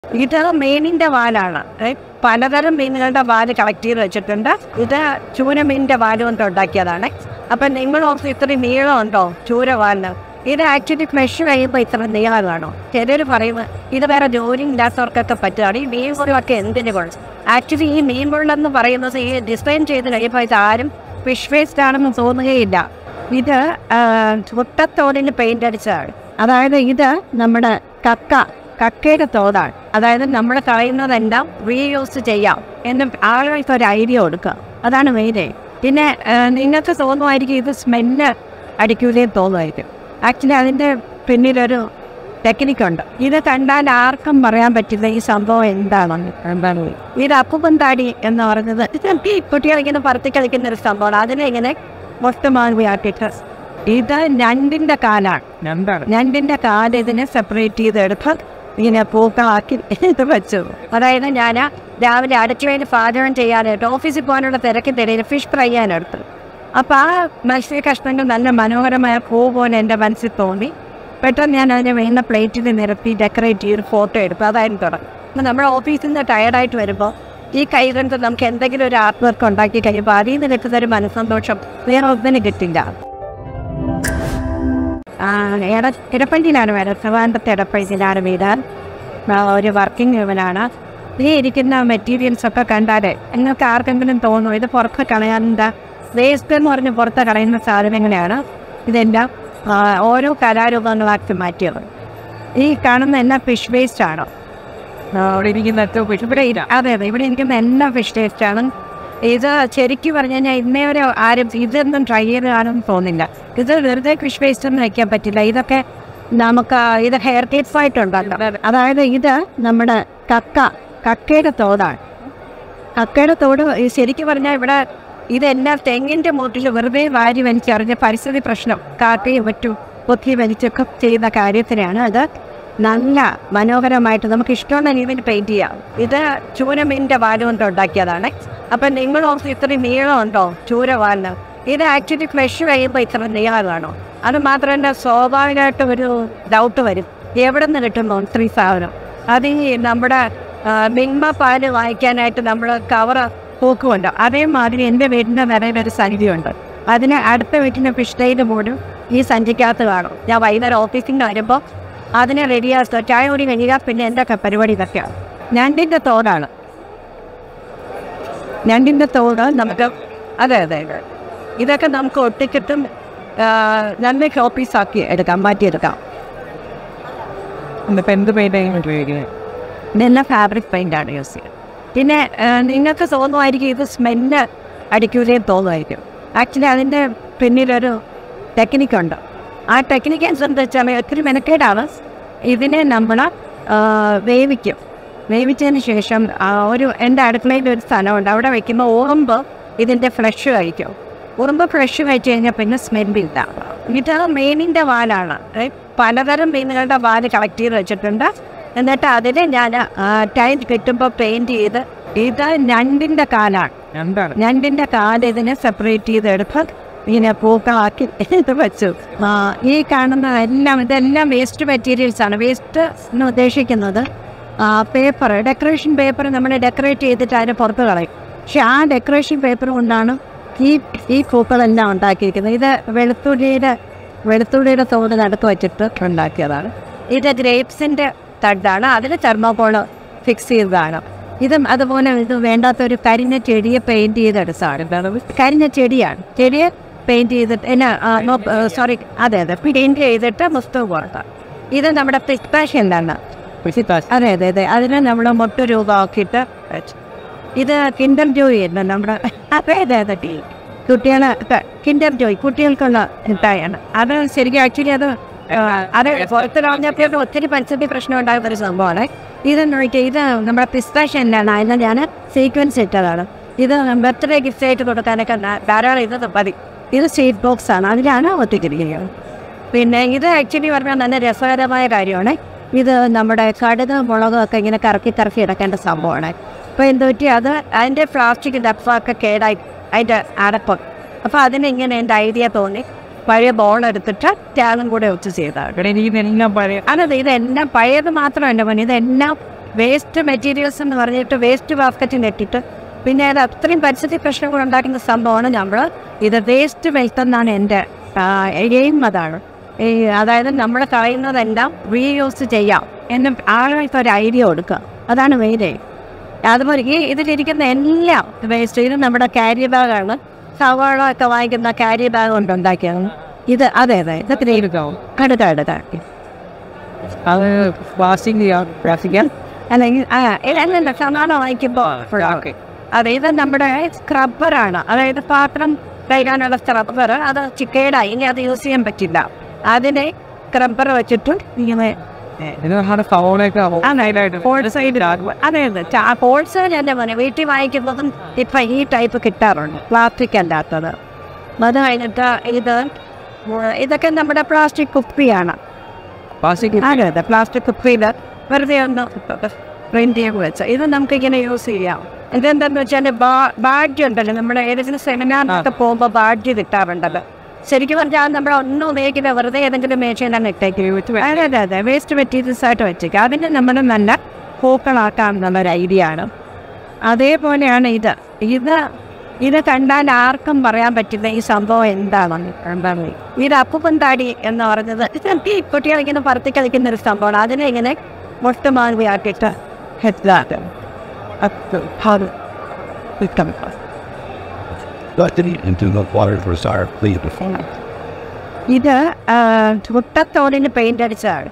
ഇത് മീനിന്റെ വാലാണ് ഏ, പലതരം മീനുകളുടെ വാല് കളക്ട് ചെയ്ത് വെച്ചിട്ടുണ്ട് ഇത് ചൂരമീനിന്റെ വാല് കൊണ്ട് ഉണ്ടാക്കിയതാണ് അപ്പൊ നിങ്ങൾ ഓർത്ത് ഇത്രയും നീളമുണ്ടോ ചൂരവാലിന് ഇത് ആക്ച്വലി ഫ്ലഷ് കഴിയുമ്പോൾ ഇത്ര നീളമാണോ ചിലർ പറയുന്നത് ഇത് വേറെ ജോലി ഇല്ലാത്തവർക്കൊക്കെ പറ്റുകയാണ് ഈ മീൻ മുറിവൊക്കെ എന്തിനു കൊള്ളും ആക്ച്വലി ഈ മീൻ മുള്ളെന്ന് പറയുന്നത് ഈ ഡിസൈൻ ചെയ്ത് കഴിയുമ്പോൾ ഇത് ആരും ഫിഷ് വേസ്റ്റ് ആണെന്ന് തോന്നുകയില്ല ഇത് ചുട്ടത്തോടിന് പെയിന്റ് അടിച്ചതാണ് അതായത് ഇത് നമ്മുടെ കക്ക കക്കയുടെ തോടാണ് അതായത് നമ്മൾ കളയുന്നതെല്ലാം റീയൂസ് ചെയ്യാം എന്ന് ആളുകൾക്ക് ഒരു ഐഡിയ കൊടുക്കുക അതാണ് മെയിൻ പിന്നെ ആ, നിങ്ങൾക്ക് തോന്നുമായിരിക്കും ഇത് സ്മെല്ല് അടിക്കൂലേന്ന് തോന്നുമായിരിക്കും ആക്ച്വലി അതിൻ്റെ പിന്നിലൊരു ടെക്നിക്കുണ്ട് ഇത് കണ്ടാൽ ആർക്കും പറയാൻ പറ്റില്ല ഈ സംഭവം എന്താണെന്ന് എന്താണ് ഇത് അപ്പുപന്താടി എന്ന് പറയുന്നത് കുട്ടികളിങ്ങനെ പറത്തി കളിക്കുന്ന ഒരു സംഭവമാണ് അതിനെ ഇങ്ങനെ മൊത്തമാക്കിയിട്ട് ഇത് ഞണ്ടിന്റെ കാലാണ് എന്താണ് ഞണ്ടിന്റെ കാല് ഇതിനെ സെപ്പറേറ്റ് ചെയ്തെടുത്ത് ഇങ്ങനെ പൂക്കളാക്കി ഇത് വെച്ചു അതായത് ഞാൻ രാവിലെ അടുക്കളയിൽ പാചകം ചെയ്യാനായിട്ട് ഓഫീസിൽ പോകാനുള്ള തിരക്കിനിടയിൽ ഫിഷ് ഫ്രൈ ചെയ്യാനെടുത്തു അപ്പോൾ ആ മത്സ്യ കഷ്ണങ്ങൾ നല്ല മനോഹരമായ പൂ പോലെ എൻ്റെ മനസ്സിൽ തോന്നി പെട്ടെന്ന് ഞാൻ അതിനെ വേണ്ട പ്ലേറ്റിൽ നിരത്തി ഡെക്കറേറ്റ് ചെയ്ത് ഫോട്ടോ എടുത്തു അതായിരുന്നു തുടങ്ങി അപ്പോൾ നമ്മുടെ ഓഫീസിൽ നിന്ന് ടയർഡായിട്ട് വരുമ്പോൾ ഈ കൈ കൊണ്ട് നമുക്ക് എന്തെങ്കിലും ഒരു ആർട്ട് വർക്ക് ഉണ്ടാക്കി കഴിയുമ്പോൾ അതിൽ നിന്ന് കിട്ടുന്ന ഒരു മനസ്സന്തോഷം വേറെ ഒന്നിനും കിട്ടില്ല ആ, എട- എടപ്പള്ളിയിലാണ് വീട് ട്രിവാൻഡ്രത്ത് എടപ്പള്ളിയിലാണ് വീട് ആ, ഒരു വർക്കിംഗ് വുമനാണ് ഈ ഇരിക്കുന്ന മെറ്റീരിയൽസ് ഒക്കെ കണ്ടാൽ നിങ്ങൾക്ക് ആർക്കെങ്കിലും തോന്നും ഇത് പുറത്ത് കളയാനുണ്ട് വേസ്റ്റ് എന്ന് പറഞ്ഞ് പുറത്ത് കളയുന്ന സാധനങ്ങളെയാണ് ഇതെല്ലാം ആ, ഓരോ കലാരൂപങ്ങളാക്കി മാറ്റിയത് ഈ കാണുന്ന എല്ലാം ഫിഷ് വേസ്റ്റ് ആണ് അവിടെ ഇരിക്കുന്ന ഏറ്റവും ഫിഷ് ഇവിടെ ഇര- അതെ അതെ ഇവിടെ ഇരിക്കുന്ന എല്ലാം ഫിഷ് ടേസ്റ്റ് ആണ് ഇത് ശരിക്കും പറഞ്ഞു കഴിഞ്ഞാൽ ഇന്നേ വരെ ആരും ഇതൊന്നും ട്രൈ ചെയ്ത് കാണുമെന്ന് തോന്നില്ല ഇത് വെറുതെ ഫിഷ് വേസ്റ്റ് ഒന്നും വയ്ക്കാൻ പറ്റില്ല ഇതൊക്കെ നമുക്ക് ഇത് ഹെയർ ക്ലിപ്സ് ആയിട്ടുണ്ടല്ലോ അതായത് ഇത് നമ്മുടെ കക്ക കക്കയുടെ തോടാണ് കക്കയുടെ തോട് ഈ ശരിക്കും പറഞ്ഞാൽ ഇവിടെ ഇതെല്ലാം തെങ്ങിൻ്റെ മൂട്ടിൽ വെറുതെ വാരി വലിച്ചെറിഞ്ഞ പരിസ്ഥിതി പ്രശ്നം കാക്കയും മറ്റും പൊത്തി വലിച്ചൊക്കെ ചെയ്യുന്ന കാര്യത്തിനാണ് അത് നല്ല മനോഹരമായിട്ട് നമുക്ക് ഇഷ്ടമുള്ള രീതിയിൽ പെയിന്റ് ചെയ്യാം ഇത് ചൂരമീനിന്റെ വാല് കൊണ്ട് ഉണ്ടാക്കിയതാണ് അപ്പം നിങ്ങൾ ഓർത്ത് ഇത്രയും നീളമുണ്ടോ ചൂരവാലിന് ഇത് ആക്ച്വലി ഫ്ലഷ് കഴിയുമ്പോൾ ഇത്ര നീളമാണോ അത് മാത്രമല്ല സ്വാഭാവികമായിട്ടും ഒരു ഡൗട്ട് വരും എവിടെ നിന്ന് കിട്ടുന്നു ഇത്രയും സാധനം അത് ഈ നമ്മുടെ ആ, മിൽമ പാല് വാങ്ങിക്കാനായിട്ട് നമ്മൾ കവറ് പൂക്കുമുണ്ട് അതേമാതിരി എൻ്റെ വീടിൻ്റെ നിലയിൽ ഒരു സഞ്ചിയുണ്ട് അതിന് അടുത്ത വീട്ടിൻ്റെ ഫിഷ് ടൈല് പോലും ഈ സഞ്ചിക്കകത്ത് കാണും ഞാൻ വൈകുന്നേരം ഓഫീസിൽ നിന്ന് വരുമ്പോൾ അതിനെ റെഡിയാക്കുക ചായ കൂടി കഴിയുക പിന്നെ എൻ്റെ ഒക്കെ പരിപാടി ഇതൊക്കെയാണ് ഞണ്ടിൻ്റെ തോടാണ് ഞണ്ടിൻ്റെ തോട് നമുക്ക് അതെ അതെ അതെ ഇതൊക്കെ നമുക്ക് ഒട്ടിച്ചിട്ടും ആ, നല്ല ഷോപ്പീസാക്കി എടുക്കാം മാറ്റിയെടുക്കാം ഇന്നിപ്പോൾ എന്ത് പെയിൻ്റാണ് ഉപയോഗിക്കുന്നത് ഇതെല്ലാം ഫാബ്രിക് പെയിൻ്റാണ് യൂസ് ചെയ്യുന്നത് പിന്നെ ആ, നിങ്ങൾക്ക് തോന്നുമായിരിക്കും ഇത് സ്മെല്ല് അടിക്കൂലേന്ന് തോന്നുമായിരിക്കും ആക്ച്വലി അതിൻ്റെ പിന്നിലൊരു ടെക്നിക്കുണ്ട് ആ ടെക്നിക്ക് എന്താണെന്ന് വെച്ചാൽ ഒത്തിരി മെനക്കേടാണ് ഇതിനെ നമ്മൾ വേവിക്കും വേവിച്ചതിന് ശേഷം ആ, ഒരു എൻ്റെ അടുക്കളയിൽ ഒരു സ്ഥലമുണ്ട് അവിടെ വെക്കുമ്പോൾ ഉറുമ്പ് ഇതിൻ്റെ ഫ്ലഷ് കഴിക്കും ഉറുമ്പ് ഫ്ലഷ് കഴിച്ച് കഴിഞ്ഞാൽ പിന്നെ സ്മെല്ലില്ല ഇത് മീനിൻ്റെ വാലാണ് ഏ, പലതരം മീനുകളുടെ വാല് കളക്ട് ചെയ്ത് വെച്ചിട്ടുണ്ട് എന്നിട്ട് അതിനെ ഞാൻ ടൈം കിട്ടുമ്പോൾ പെയിൻറ് ചെയ്ത് ഇത് ഞണ്ടിൻ്റെ കാലാണ് എന്താണ് ഞണ്ടിൻ്റെ കാല് ഇതിനെ സെപ്പറേറ്റ് ചെയ്തെടുത്ത് ഇങ്ങനെ പൂക്കളാക്കി ഇത് വെച്ചു ആ, ഈ കാണുന്ന എല്ലാം ഇതെല്ലാം വേസ്റ്റ് മെറ്റീരിയൽസ് ആണ് വേസ്റ്റ് എന്ന് ഉദ്ദേശിക്കുന്നത് പേപ്പർ ഡെക്കറേഷൻ പേപ്പർ നമ്മൾ ഡെക്കറേറ്റ് ചെയ്തിട്ട് അതിന് പുറത്ത് കളയും പക്ഷെ ആ ഡെക്കറേഷൻ പേപ്പർ കൊണ്ടാണ് ഈ ഈ പൂക്കളെല്ലാം ഉണ്ടാക്കിയിരിക്കുന്നത് ഇത് വെളുത്തുള്ളിയുടെ വെളുത്തുള്ളിയുടെ തോട് നടുക്ക് വെച്ചിട്ട് ഉണ്ടാക്കിയതാണ് ഇത് ഗ്രേപ്സിൻ്റെ തട്ടാണ് അതിൽ തെർമോകോള് ഫിക്സ് ചെയ്തതാണ് ഇതും അതുപോലെ ഇത് വേണ്ടാത്തൊരു കരിഞ്ഞ ചെടിയെ പെയിന്റ് ചെയ്തെടുത്താണ് എന്താണ് കരിഞ്ഞ ചെടിയാണ് ചെടിയെ പെയിന്റ് ചെയ്തിട്ട് എന്നാ സോറി അതെ അതെ പെയിന്റ് ചെയ്തിട്ട് പുസ്തകം കൊടുക്കാം ഇത് നമ്മുടെ പിസ്താഷ്യം എന്താണ് പിസ്താഷ് അതെ അതെ അതെ അതിനെ നമ്മൾ മുട്ട രൂപമാക്കിയിട്ട് വെച്ചു. ഇത് കിൻഡർ ജോയ് ഉണ്ട് നമ്മുടെ അതെ അതെ അതെ കുട്ടികളെ കിൻഡർ ജോയ് കുട്ടികൾക്കുള്ള മിഠായിയാണ് അത് ശരിക്കും ആക്ച്വലി അത് ആ, അത് പുറത്തിറങ്ങിയപ്പോൾ ഒത്തിരി പരിസ്ഥിതി പ്രശ്നം ഉണ്ടാകുന്ന ഒരു സംഭവമാണ് ഇത് നോക്കിയാൽ ഇത് നമ്മുടെ പിസ്താഷ്യം എന്താണ് അതിന് ഞാൻ സീക്വൻസ് ഇട്ടതാണ് ഇത് ബർത്ത്ഡേ ഗിഫ്റ്റ് ആയിട്ട് കൊടുക്കാനൊക്കെ ന- ധാരാളം ഇത് മതി ഇത് സീറ്റ് ബോക്സ് ആണ് അതിലാണ് ഒത്തിരിക്കുന്നത് പിന്നെ ഇത് ആക്ച്വലി പറഞ്ഞാൽ നല്ല രസകരമായ കാര്യമാണ് ഇത് നമ്മുടെ കടുക് മുളകും ഒക്കെ ഇങ്ങനെ കറക്കി കറക്കി ഇടക്കേണ്ട സംഭവമാണ് അപ്പോൾ എന്ത് പറ്റി അത് അതിൻ്റെ പ്ലാസ്റ്റിക് ഡബ്ബൊക്കെ കേടായി അതിൻ്റെ അടപ്പം അപ്പോൾ അതിന് ഇങ്ങനെ എൻ്റെ ഐഡിയ തോന്നി പഴയ ബോൾ എടുത്തിട്ട് ടാഗും കൂടെ വെച്ച് ചെയ്തതാണ് ഇവിടെ എനിക്ക് എല്ലാം പഴയ അതെ ഇതെല്ലാം പഴയത് മാത്രമല്ല മോനെ ഇതെല്ലാം വേസ്റ്റ് മെറ്റീരിയൽസ് എന്ന് പറഞ്ഞിട്ട് വേസ്റ്റ് ബാസ്ക്കറ്റിൽ ഇട്ടിട്ട് പിന്നെ അത് അത്രയും പരിസ്ഥിതി പ്രശ്നങ്ങൾ ഉണ്ടാക്കുന്ന സംഭവമാണ് നമ്മൾ ഇത് വേസ്റ്റ് വെൽത്ത് എന്നാണ് എൻ്റെ എയിം അതാണ് ഈ അതായത് നമ്മൾ കളയുന്നതെല്ലാം റീയൂസ് ചെയ്യാം എന്ന് ആളുകൾക്ക് ഒരു ഐഡിയ കൊടുക്കുക അതാണ് മെയിൻ എയിം അതുപോലെ ഈ ഇതിലിരിക്കുന്ന എല്ലാം വേസ്റ്റ് ഇത് നമ്മുടെ ക്യാരി ബാഗാണ് സവാള ഒക്കെ വാങ്ങിക്കുന്ന ക്യാരി ബാഗ് കൊണ്ട് ഉണ്ടാക്കിയാണ് ഇത് അതെ അതെ ഇതൊക്കെ എടുക്കാവും അടുത്ത അടുത്ത അത് പ്ലാസ്റ്റിക് പ്ലാസ്റ്റിക് അല്ലെങ്കിൽ ആ അല്ലല്ല സവാള വാങ്ങിക്കുമ്പോൾ ഓക്കെ അതെ ഇത് നമ്മുടെ സ്ക്രബ്ബറാണ് അതായത് പാത്രം കഴുകാനുള്ള സ്ക്രബ്ബർ അത് ചിക്കേടായി ഇനി അത് യൂസ് ചെയ്യാൻ പറ്റില്ല അതിനെ സ്ക്രബ്ബർ വെച്ചിട്ട് ഇങ്ങനെ ഇതിനാണ് സവോളയൊക്കെ ഹോൾസെയിൽ അതെ അതെ ഹോൾസെയിൽ എൻ്റെ മോനെ വീട്ടിൽ വാങ്ങിക്കുന്നതും ഇപ്പം ഈ ടൈപ്പ് കിട്ടാറുണ്ട് പ്ലാസ്റ്റിക് അല്ലാത്തത് അത് കഴിഞ്ഞിട്ട് ഇത് ഇതൊക്കെ നമ്മുടെ പ്ലാസ്റ്റിക് കുപ്പിയാണ് പ്ലാസ്റ്റിക് അതെ അതെ പ്ലാസ്റ്റിക് കുപ്പിയിൽ വെറുതെ ഒന്ന് പ്രിന്റ് ചെയ്ത് വെച്ച ഇത് നമുക്ക് ഇങ്ങനെ യൂസ് ചെയ്യാം ഇതെന്താന്ന് വെച്ചാൽ ബാഡ്ജ് ഉണ്ടല്ലോ നമ്മുടെ ഏതെങ്കിലും സെമിനാറിനൊക്കെ പോകുമ്പോൾ ബാഡ്ജ് കിട്ടാറുണ്ടല്ലോ ശരിക്കും പറഞ്ഞാൽ നമ്മൾ ഒന്നും ഉപയോഗിക്കില്ല വെറുതെ ഏതെങ്കിലും മേശയിലാണ് ഇട്ടേക്ക് അതെ അതെ അതെ വേസ്റ്റ് മെറ്റീരിയൽസ് ആയിട്ട് വെച്ചേക്കുക അതിനെ നമ്മൾ നല്ല പൂക്കളാക്കാം എന്നുള്ളൊരു ഐഡിയ ആണ് അതേപോലെയാണ് ഇത് ഇത് ഇത് കണ്ടാൽ ആർക്കും പറയാൻ പറ്റില്ല ഈ സംഭവം എന്താണെന്ന് എന്താണ് ഇത് അപ്പുപ്പൻ താടി എന്ന് പറഞ്ഞത് കുട്ടികൾ ഇങ്ങനെ പറത്തി കളിക്കുന്ന ഒരു സംഭവമാണ് അതിനെ ഇങ്ങനെ മുട്ടുമാതിരിയാക്കിയിട്ട് ഹെഡ്ലാട്ട് Got it into the water for our fleet. ഇത് ആ, മുട്ടത്തോടിന് പെയിന്റ് അടിച്ചതാണ്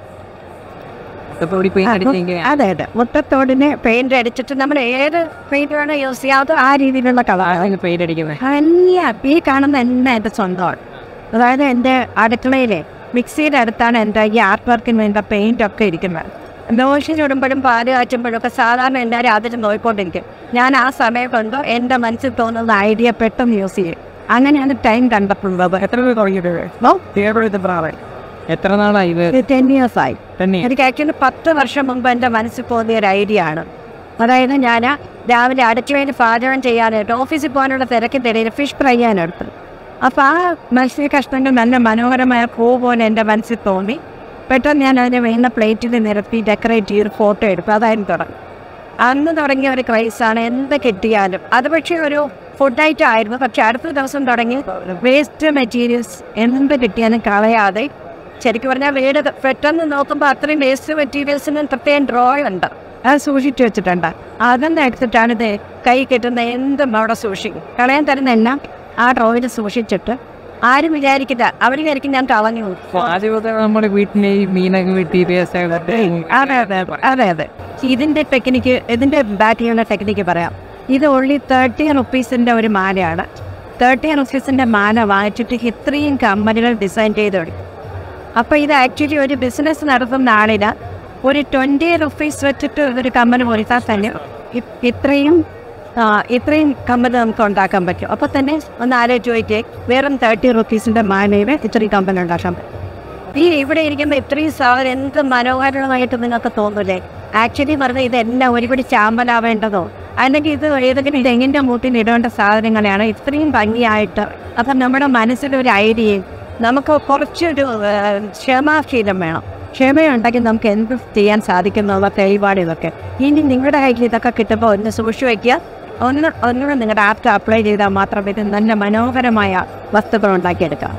പൊടി പെയിന്റ് അടിച്ചിങ്ങനെ അതെ അതെ മുട്ടത്തോടിന് പെയിന്റ് അടിച്ചിട്ട് നമ്മൾ ഏത് പെയിന്റ് വേണോ യൂസ് ചെയ്യാതെ ആ രീതിയിലുള്ള കളർ പെയിന്റ് അടിക്കുന്നത് അല്ല ഈ കാണുന്ന എന്നെ എൻ്റെ സ്വന്തമാണ് അതായത് എൻ്റെ അടുക്കളയിലെ മിക്സിയുടെ അടുത്താണ് എൻ്റെ ഈ ആർട്ട് വർക്കിന് വേണ്ട പെയിന്റ് ഒക്കെ ഇരിക്കുന്നത് ദോശ ചുടുമ്പോഴും പാല് കാച്ചുമ്പോഴും ഒക്കെ സാധാരണ എല്ലാവരും അതിൽ നോക്കിക്കൊണ്ടിരിക്കും ഞാൻ ആ സമയം കൊണ്ട് എൻ്റെ മനസ്സിൽ തോന്നുന്ന ഐഡിയ പെട്ടെന്ന് യൂസ് ചെയ്യും അങ്ങനെയാണ് ടൈം കണ്ടെത്തുന്നത് എത്ര രൂപ തുടങ്ങിയിട്ട് എത്ര നാളായി ഇത് ടെൻ ഇയേഴ്സ് ആയി തന്നെ എനിക്ക് ആക്ച്വലി പത്ത് വർഷം മുമ്പ് എൻ്റെ മനസ്സിൽ തോന്നിയ ഒരു ഐഡിയ ആണ് അതായത് ഞാൻ രാവിലെ അടുക്കളയിൽ പാചകം ചെയ്യാനായിട്ട് ഓഫീസിൽ പോകാനുള്ള തിരക്കിനിടയിൽ ഫിഷ് ഫ്രൈ ചെയ്യാനെടുത്തു അപ്പോൾ ആ മത്സ്യ കഷ്ണങ്ങൾ നല്ല മനോഹരമായ പൂ പോലെ എൻ്റെ മനസ്സിൽ തോന്നി പെട്ടെന്ന് ഞാൻ അതിനെ വേണ്ട പ്ലേറ്റിൽ നിരത്തി ഡെക്കറേറ്റ് ചെയ്ത് ഫോട്ടോ എടുത്തു അതായിരുന്നു തുടങ്ങി അന്ന് തുടങ്ങിയ ഒരു ക്രൈസാണ് എന്ത് കിട്ടിയാലും അത് പക്ഷേ ഒരു ഫുഡ് ഐറ്റം ആയിരുന്നു പക്ഷെ അടുത്ത ദിവസം തുടങ്ങി വേസ്റ്റ് മെറ്റീരിയൽസ് എന്ത് കിട്ടിയാലും കളയാതെ ശരിക്കും പറഞ്ഞാൽ വീട് പെട്ടെന്ന് നോക്കുമ്പോൾ അത്രയും വേസ്റ്റ് മെറ്റീരിയൽസിന് പ്രത്യേകം ഡ്രോ ഉണ്ട് അത് സൂക്ഷിച്ചു വെച്ചിട്ടുണ്ട് അതെന്ന് എടുത്തിട്ടാണ് ഇത് കൈ കിട്ടുന്ന എന്തും അവിടെ സൂക്ഷിക്കും കളയാൻ തരുന്ന എല്ലാം ആ ഡ്രോയിൽ സൂക്ഷിച്ചിട്ട് ആരും വിചാരിക്കില്ല അവർ വിചാരിക്കും ഞാൻ കളഞ്ഞു പോകും ആദ്യമൊക്കെ നമ്മുടെ വീട്ടിലെ ഈ മീനൊക്കെ വെട്ടി വേസ്റ്റ് അതെ അതെ അതെ അതെ ഇതിന്റെ ടെക്നിക്ക് ഇതിന്റെ ബാറ്റിയുള്ള ടെക്നിക്ക് പറയാം ഇത് ഓൺലി തേർട്ടി റുപ്പീസിന്റെ ഒരു മാലയാണ് തേർട്ടി റുപ്പീസിന്റെ മാല വാങ്ങിച്ചിട്ട് ഇത്രയും കമ്പനികൾ ഡിസൈൻ ചെയ്ത് തുടങ്ങി അപ്പോൾ ഇത് ആക്ച്വലി ഒരു ബിസിനസ് നടത്തുന്ന ആളിന് ഒരു ട്വൻറ്റി റുപ്പീസ് വെച്ചിട്ട് ഒരു കമ്പനി കൊടുത്താൽ തന്നെ ഇ- ഇത്രയും ആ, ഇത്രയും കമ്പനി നമുക്ക് ഉണ്ടാക്കാൻ പറ്റും അപ്പോൾ തന്നെ ഒന്ന് ആലോചിച്ച് നോക്കിയേ വെറും തേർട്ടി റുപ്പീസിൻ്റെ മാലയിൽ ഇത്രയും കമ്പനി ഉണ്ടാക്കാൻ പറ്റും ഈ ഇവിടെ ഇരിക്കുന്ന ഇത്രയും സാധനം എന്ത് മനോഹരമായിട്ട് നിങ്ങൾക്ക് തോന്നൂലേ ആക്ച്വലി പറഞ്ഞാൽ ഇതെല്ലാം ഒരുപടി ചാമ്പലാവേണ്ടതോ അല്ലെങ്കിൽ ഇത് ഏതെങ്കിലും തെങ്ങിൻ്റെ മൂട്ടിൽ ഇടേണ്ട സാധനങ്ങളെയാണ് ഇത്രയും ഭംഗിയായിട്ട് അപ്പം നമ്മുടെ മനസ്സിലൊരു ഐഡിയയും നമുക്ക് കുറച്ചൊരു ആ, ക്ഷമാശീലം വേണം ക്ഷമയുണ്ടെങ്കിൽ നമുക്ക് എന്ത് ചെയ്യാൻ സാധിക്കുന്നുള്ള തെളിവാണ് ഇതൊക്കെ ഇനി നിങ്ങളുടെ കയ്യിൽ ഇതൊക്കെ കിട്ടുമ്പോൾ ഒന്ന് സൂക്ഷിച്ചു വയ്ക്കുക ഒന്ന് ഒന്നുകൂടെ നിങ്ങളുടെ ആപ്പ് അപ്ലൈ ചെയ്താൽ മാത്രമേ ഇത് നല്ല മനോഹരമായ വസ്തുക്കൾ ഉണ്ടാക്കിയെടുക്കാം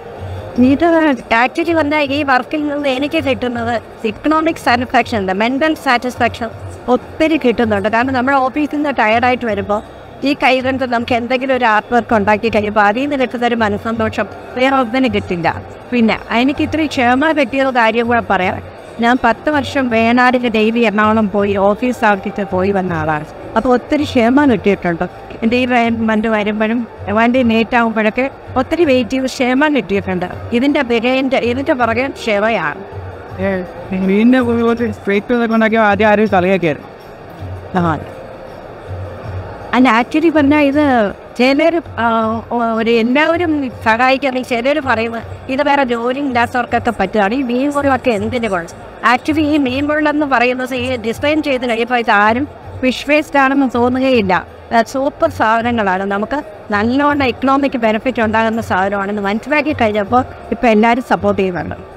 ഇത് ആക്ച്വലി പറഞ്ഞാൽ ഈ വർക്കിൽ നിന്ന് എനിക്ക് കിട്ടുന്നത് ഇക്കണോമിക് സാറ്റിസ്ഫാക്ഷൻ ഉണ്ട് മെൻ്റൽ സാറ്റിസ്ഫാക്ഷൻ ഒത്തിരി കിട്ടുന്നുണ്ട് കാരണം നമ്മുടെ ഓഫീസിൽ നിന്ന് ടയർഡായിട്ട് വരുമ്പോൾ ഈ കൈ കൊണ്ട് നമുക്ക് എന്തെങ്കിലും ഒരു ആർട്ട് വർക്ക് ഉണ്ടാക്കി കഴിയുമ്പോൾ അതിൽ നിന്ന് കിട്ടുന്ന ഒരു മനസ്സന്തോഷം വേറെ ഒന്നിനും കിട്ടില്ല പിന്നെ എനിക്ക് ഇത്രയും ക്ഷമ പറ്റിയ കാര്യം കൂടെ പറയാം ഞാൻ പത്ത് വർഷം വേണാടിൻ്റെ ഡെയിലി എറണാകുളം പോയി ഓഫീസ് ആക്കിയിട്ട് പോയി വന്ന ആളാണ് അപ്പോൾ ഒത്തിരി ക്ഷമ കിട്ടിയിട്ടുണ്ട് എൻ്റെ ഈ വണ്ടി വരുമ്പോഴും വണ്ടി ലേറ്റ് ആകുമ്പോഴൊക്കെ ഒത്തിരി വെയിറ്റ് ചെയ്ത് ക്ഷമ കിട്ടിയിട്ടുണ്ട് ഇതിൻ്റെ വിരയൻ്റെ ഇതിൻ്റെ പുറകെ ക്ഷമയാണ് മീനിന്റെ സ്ട്രേറ്റ് ഉണ്ടാക്കിയ ആദ്യം ആരും കളിയാക്കിയായിരുന്നു ആ അല്ല ആക്ച്വലി പറഞ്ഞാൽ ഇത് ചിലർ ഒരു എല്ലാവരും സഹായിക്കുകയാണെങ്കിൽ ചിലർ പറയുന്നത് ഇത് വേറെ ജോലി ഇല്ലാത്തവർക്കൊക്കെ പറ്റുകയാണ് ഈ മീൻ മുറിവൊക്കെ എന്തിന് കുഴപ്പം ആക്ച്വലി ഈ മീൻ മുള്ളെന്ന് പറയുന്നത് ഈ ഡിസൈൻ ചെയ്ത് കഴിയുമ്പോൾ ഇത് ആരും ഫിഷ് വേസ്റ്റ് ആണെന്ന് തോന്നുകയില്ല സൂപ്പർ സാധനങ്ങളാണ് നമുക്ക് നല്ലോണം എക്കണോമിക് ബെനിഫിറ്റ് ഉണ്ടാകുന്ന സാധനമാണെന്ന് മനസ്സിലാക്കി കഴിഞ്ഞപ്പോൾ ഇപ്പോൾ എല്ലാവരും സപ്പോർട്ട് ചെയ്യുന്നുണ്ട്